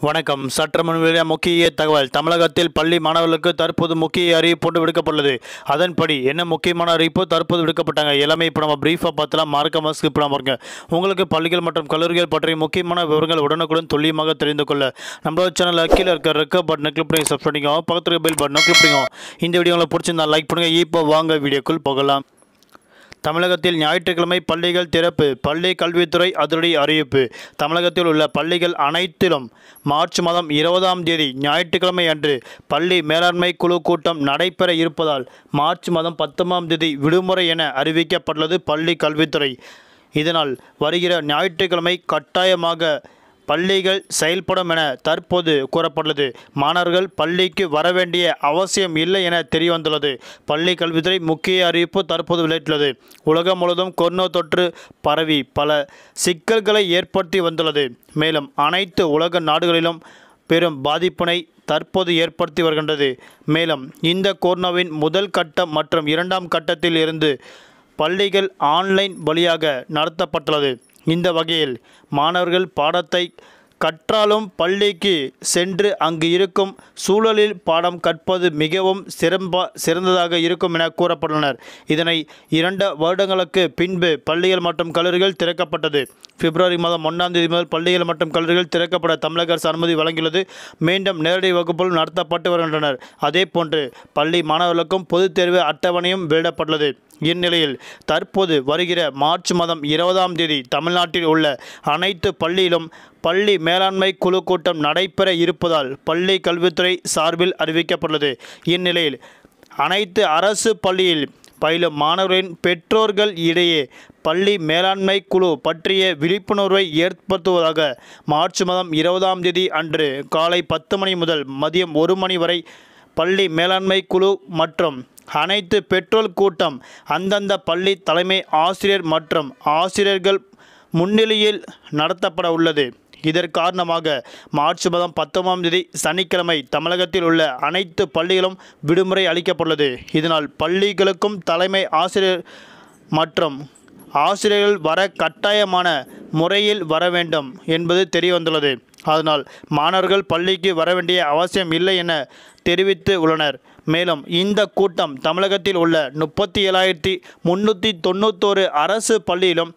வணக்கம் சற்று வெளியான முக்கிய தகவல் தமிழகத்தில் பள்ளி மாணவர்களுக்கு தற்போது முக்கிய அறிவிப்பு ஒன்று விடுக்கப்பட்டுள்ளது அதன்படி என்ன முக்கியமான அறிவிப்பு தற்போது விடுக்கப்பட்டாங்க எல்லாமே இப்போ நம்ம பிரீஃபாக பார்த்தலாம் மறக்காம ஸ்கிப் பண்ணாம பாருங்க உங்களுக்கு பள்ளிகள் மற்றும் கல்லூரிகள் பற்றிய முக்கியமான விவரங்கள் உடனுக்குடன் துல்லியமாக தெரிந்து கொள்ள நம்மளோட சேனலில் கீழே இருக்க ரெக்க பட்டனை கிளிக் பண்ணி சப்ஸ்கிரைப் பண்ணிக்கோங்க பக்கத்தில் பெல் பட்டனை கிளிக் பண்ணிக்கோங்க இந்த வீடியோ உங்களுக்கு பிடிச்சிருந்தா லைக் பண்ணுங்கள் இப்போ வாங்க வீடியோக்குள் போகலாம் தமிழகத்தில் ஞாயிற்றுக்கிழமை பள்ளிகள் திறப்பு பள்ளி கல்வித்துறை அதிரடி அறிவிப்பு தமிழகத்தில் உள்ள பள்ளிகள் அனைத்திலும் மார்ச் மாதம் இருபதாம் தேதி ஞாயிற்றுக்கிழமை அன்று பள்ளி மேலாண்மை குழு கூட்டம் நடைபெற இருப்பதால் மார்ச் மாதம் பத்தொன்பதாம் தேதி விடுமுறை என அறிவிக்கப்பட்டுள்ளது பள்ளி கல்வித்துறை இதனால் வருகிற ஞாயிற்றுக்கிழமை கட்டாயமாக பள்ளிகள் செயல்படும் என தற்போது கூறப்பட்டுள்ளது மாணவர்கள் பள்ளிக்கு வர வேண்டிய அவசியம் இல்லை என தெரியவந்துள்ளது பள்ளி கல்வித்துறை முக்கிய அறிவிப்பு தற்போது வெளியிட்டுள்ளது உலகம் முழுவதும் கொரோனா தொற்று பரவி பல சிக்கல்களை ஏற்படுத்தி வந்துள்ளது மேலும் அனைத்து உலக நாடுகளிலும் பெரும் பாதிப்பினை தற்போது ஏற்படுத்தி வருகின்றது மேலும் இந்த கொரோனாவின் முதல் கட்டம் மற்றும் இரண்டாம் கட்டத்தில் இருந்து பள்ளிகள் ஆன்லைன் வழியாக நடத்தப்பட்டுள்ளது இந்த வகையில் மாணவர்கள் பாடத்தை கற்றாலும் பள்ளிக்கு சென்று அங்கு இருக்கும் சூழலில் பாடம் கற்பது மிகவும் சிறம்ப சிறந்ததாக இருக்கும் என கூறப்பட்டுள்ளனர் இதனை இரண்டு வருடங்களுக்கு பின்பு பள்ளிகள் மற்றும் கல்லூரிகள் திறக்கப்பட்டது பிப்ரவரி மாதம் ஒன்றாம் தேதி முதல் பள்ளிகள் மற்றும் கல்லூரிகள் திறக்கப்பட தமிழக அரசு அனுமதி வழங்கியுள்ளது மீண்டும் நேரடி வகுப்புகள் நடத்தப்பட்டு வருகின்றனர் அதேபோன்று பள்ளி மாணவர்களுக்கும் பொதுத் தேர்வு அட்டவணையும் வெளியிடப்பட்டுள்ளது இந்நிலையில் தற்போது வருகிற மார்ச் மாதம் இருபதாம் தேதி தமிழ்நாட்டில் உள்ள அனைத்து பள்ளியிலும் பள்ளி மேலாண்மை குழு கூட்டம் நடைபெற இருப்பதால் பள்ளி கல்வித்துறை சார்பில் அறிவிக்கப்பட்டுள்ளது இந்நிலையில் அனைத்து அரசு பள்ளியில் பயிலும் மாணவர்களின் பெற்றோர்கள் இடையே பள்ளி மேலாண்மை குழு பற்றிய விழிப்புணர்வை ஏற்படுத்துவதாக மார்ச் மாதம் இருபதாம் தேதி அன்று காலை பத்து மணி முதல் மதியம் ஒரு மணி வரை பள்ளி மேலாண்மை குழு மற்றும் அனைத்து பெற்றோர் கூட்டம் அந்தந்த பள்ளி தலைமை ஆசிரியர் மற்றும் ஆசிரியர்கள் முன்னிலையில் நடத்தப்பட உள்ளது இதன் காரணமாக மார்ச் மாதம் பத்தொன்பதாம் தேதி சனிக்கிழமை தமிழகத்தில் உள்ள அனைத்து பள்ளிகளும் விடுமுறை அளிக்கப்பட்டுள்ளது இதனால் பள்ளிகளுக்கும் தலைமை ஆசிரியர் மற்றும் ஆசிரியர்கள் வர கட்டாயமான முறையில் வர வேண்டும் என்பது தெரியவந்துள்ளது அதனால் மாணவர்கள் பள்ளிக்கு வர வேண்டிய அவசியம் இல்லை என தெரிவித்து உள்ளனர் மேலும் இந்த கூட்டம் தமிழகத்தில் உள்ள முப்பத்தி ஏழாயிரத்தி முந்நூற்றி தொண்ணூத்தோரு அரசு பள்ளியிலும்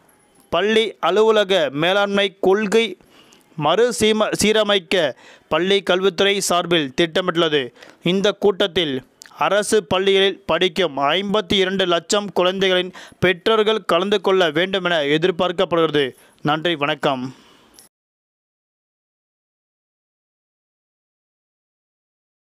பள்ளி அலுவலக மேலாண்மை கொள்கை மறு சீம சீரமைக்க பள்ளி கல்வித்துறை சார்பில் திட்டமிட்டுள்ளது இந்த கூட்டத்தில் அரசு பள்ளிகளில் படிக்கும் ஐம்பத்தி இரண்டு லட்சம் குழந்தைகளின் பெற்றோர்கள் கலந்து கொள்ள வேண்டும் என எதிர்பார்க்கப்படுகிறது நன்றி வணக்கம்